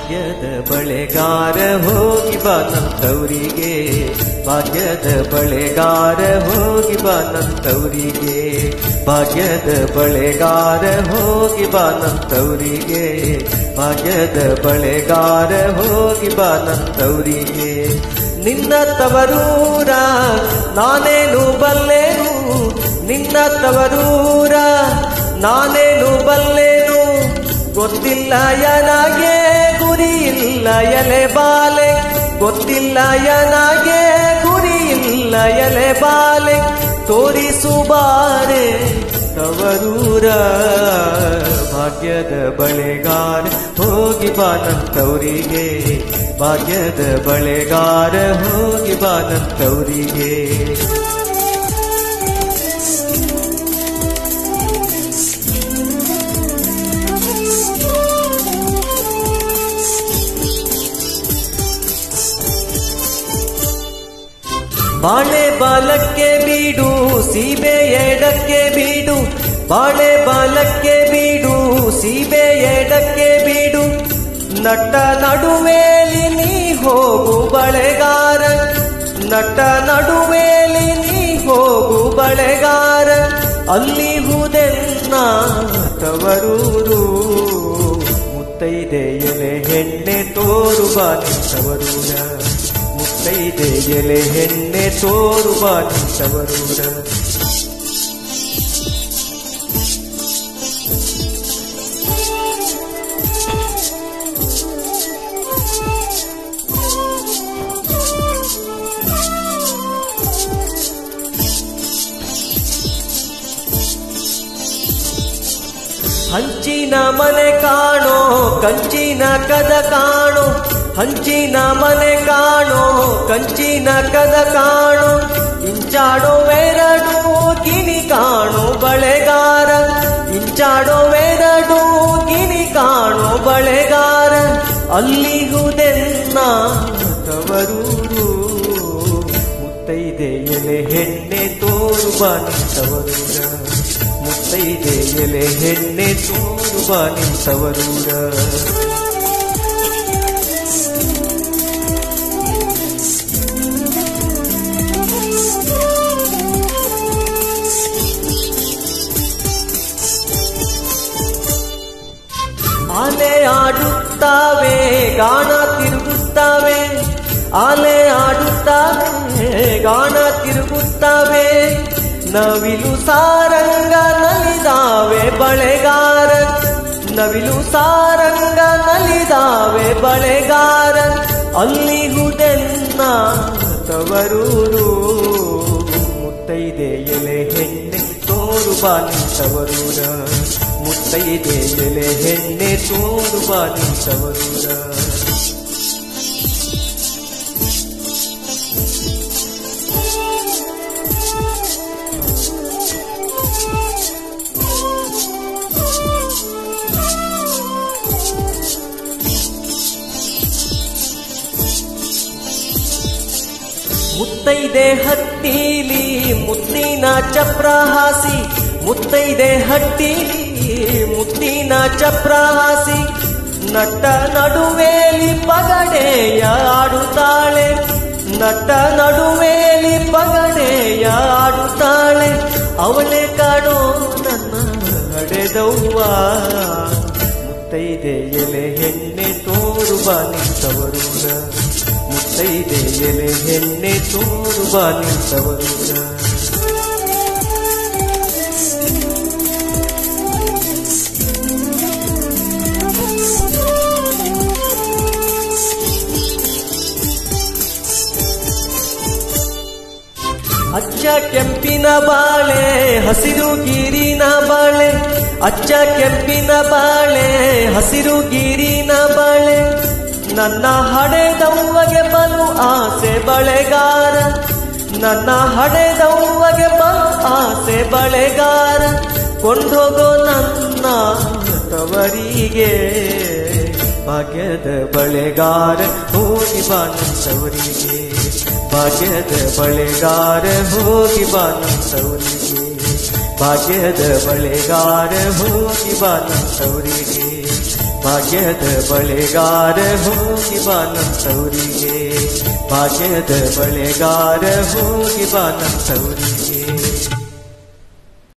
ಭಾಗ್ಯದ ಬಳೆಗಾರ ಹೋಗಿ ಬಾ ನಂತವರಿಗೆ ಭಾಗ್ಯದ ಬಳೆಗಾರ ಹೋಗಿ ಬಾ ನಂತವರಿಗೆ ಭಾಗ್ಯದ ಬಳೆಗಾರ ಹೋಗಿ ಬಾ ನಂತವರಿಗೆ ಭಾಗ್ಯದ ಬಳೆಗಾರ ಹೋಗಿ ಬಾ ನಂತವರಿಗೆ ನಿನ್ನ ತವರೂರ ನಾನೇನು ಬಲ್ಲೆನು ನಿನ್ನ ತವರೂರ ನಾನೇನು ಬಲ್ಲೆನು ಗೊತ್ತಿಲ್ಲ ಯನಾಗೆ ಗುರಿ ಇಲ್ಲ ಎಲೆ ಬಾಲೆ ಗೊತ್ತಿಲ್ಲ ಯನಾಗೆ ಗುರಿ ಇಲ್ಲ ಎಲೆ ಬಾಲೆ ತೋರಿಸು ಬಾರೆ ತವರೂರ ಭಾಗ್ಯದ ಬಳೆಗಾರ ಹೋಗಿ ಬಾ ನಂತವರಿಗೆ ಭಾಗ್ಯದ ಬಳೆಗಾರ ಹೋಗಿ ಬಾ ನಂತವರಿಗೆ ಬಾಳೆ ಬಾಲಕ್ಕೆ ಬೀಡು ಸೀಬೆ ಎಡಕ್ಕೆ ಬೀಡು ಬಾಳೆ ಬಾಲಕ್ಕೆ ಬೀಡು ಸೀಬೆ ಎಡಕ್ಕೆ ಬೀಡು ನಟ್ಟ ನಡುವೇಲಿ ನೀ ಹೋಗು ಬಳೆಗಾರ ನಟ್ಟ ನಡುವೇಲಿ ನೀ ಹೋಗು ಬಳೆಗಾರ ಅಲ್ಲಿ ಹುದೆನ್ನ ತವರೂರು ಮುತ್ತೈದೆ ಎಲೆ ಹೆಣ್ಣೆ ತೋರು ಬಾ ನಿಂತವರೂರ ಮುತ್ತೈದೆ ಎಲೆ ಹೆಣ್ಣೆ ತೋರು ಬಾ ನಿಂತವರೂರ ಹಂಚಿನ ಮನೆ ಕಾಣೋ ಕಂಚಿನ ಕದ ಕಾಣೋ ಹಂಚಿನ ಮನೆ ಕಾಣೋ ಕಂಚಿನ ಕದ ಕಾಣೋ ಇಂಚಾಡೋ ವೆರಡು ಗಿನಿ ಕಾಣೋ ಬಳೆಗಾರ ಇಂಚಾಡೋ ವೆರಡು ಗಿನಿ ಕಾಣೋ ಬಳೆಗಾರ ಅಲ್ಲಿಗುದೆನ್ನ ತವರೂರು ಮುತ್ತೈದೆ ಎಲೆ ಹೆಣ್ಣೆ ತೋರು ಬಾ ನಿಂತವರೂರ ಮುತ್ತೈದೆ ಎಲೆ ಹೆಣ್ಣೆ ತೋರು ಬಾ ನಿಂತವರೂರ ಆಲೆ ಆಡುತ್ತಾವೆ ಗಾಣ ತಿರುಗುತ್ತವೆ ಆಲೆ ಆಡುತ್ತವೆ ಗಾಣ ತಿರುಗುತ್ತವೆ ನವಿಲು ಸಾರಂಗ ನಲಿದಾವೆ ಬಳೆಗಾರ ನವಿಲು ಸಾರಂಗ ನಲಿದಾವೆ ಬಳೆಗಾರ ಅಲ್ಲಿಗುದೆನ್ನ ತವರೂರು ಮುತ್ತೈದೆ ಎಲೆ ಹೆಣ್ಣೆ ತೋರು ಬಾ ನಿಂತವರೂರ ಮುತ್ತೈದೆ ಎಲೆ ಹೆಣ್ಣೆ ತೋರು ಬಾ ನಿಂತವರೂರ ಮುತ್ತೈದೆ ಹಟ್ಟಿಲಿ ಮುತ್ತಿನ ಚಪ್ರ ಹಾಸಿ ಮುತ್ತೈದೆ ಹಟ್ಟಿಲಿ ಮುತ್ತಿನ ಚಪ್ರ ಹಾಸಿ ನಟ್ಟ ನಡುವೇಲಿ ಪಗಡೆಯ ಆಡುತ್ತಾಳೆ ನಟ್ಟ ನಡುವೇಲಿ ಪಗಡೆಯ ಆಡುತ್ತಾಳೆ ಅವಳೆ ಕಾಡೋ ನನ್ನ ಹಡೆದವ್ವ ಮುತ್ತೈದೆ ಎಲೆ ಹೆಣ್ಣೆ ತೋರು ಬಾ ನಿಂತವರೂರ ಮುತ್ತೈದೆ ಎಲೆ ಹೆಣ್ಣೆ ತೋರು ಬಾ ನಿಂತವರೂರ ಅಚ್ಚ ಕೆಂಪಿನ ಬಾಳೆ ಹಸಿರು ಗೀರಿನ ಬಾಳೆ ಅಚ್ಚ ಕೆಂಪಿನ ಬಾಳೆ ಹಸಿರು ಗೀರಿನ ಬಾಳೆ ನನ್ನ ಹಡೆದವ್ವಗೆ ಬಲು ಆಸೆ ಬಳೆಗಾರ ನನ್ನ ಹಡೆದವ್ವಗೆ ಬಲು ಆಸೆ ಬಳೆಗಾರ ಕೊಂಡೋಗೋ ನನ್ನ ತವರಿಗೆ ಭಾಗ್ಯದ ಬಳೆಗಾರ ಹೋಗಿ ಬಾ ನನ್ನವರಿಗೆ ಭಾಗ್ಯದ ಬಳೆಗಾರ ಹೋಗಿ ಬಾ ನನ್ನವರಿಗೆ ಭಾಗ್ಯದ ಬಳೆಗಾರ ಹೋಗಿ ಬಾ ನನ್ನವರಿಗೆ ಭಾಗ್ಯದ ಬಳೆಗಾರ ಹೋಗಿ ಬಾನಂತವರಿಗೆ ಭಾಗ್ಯದ ಬಳೆಗಾರ ಹೋಗಿ ಬಾನಂತವರಿಗೆ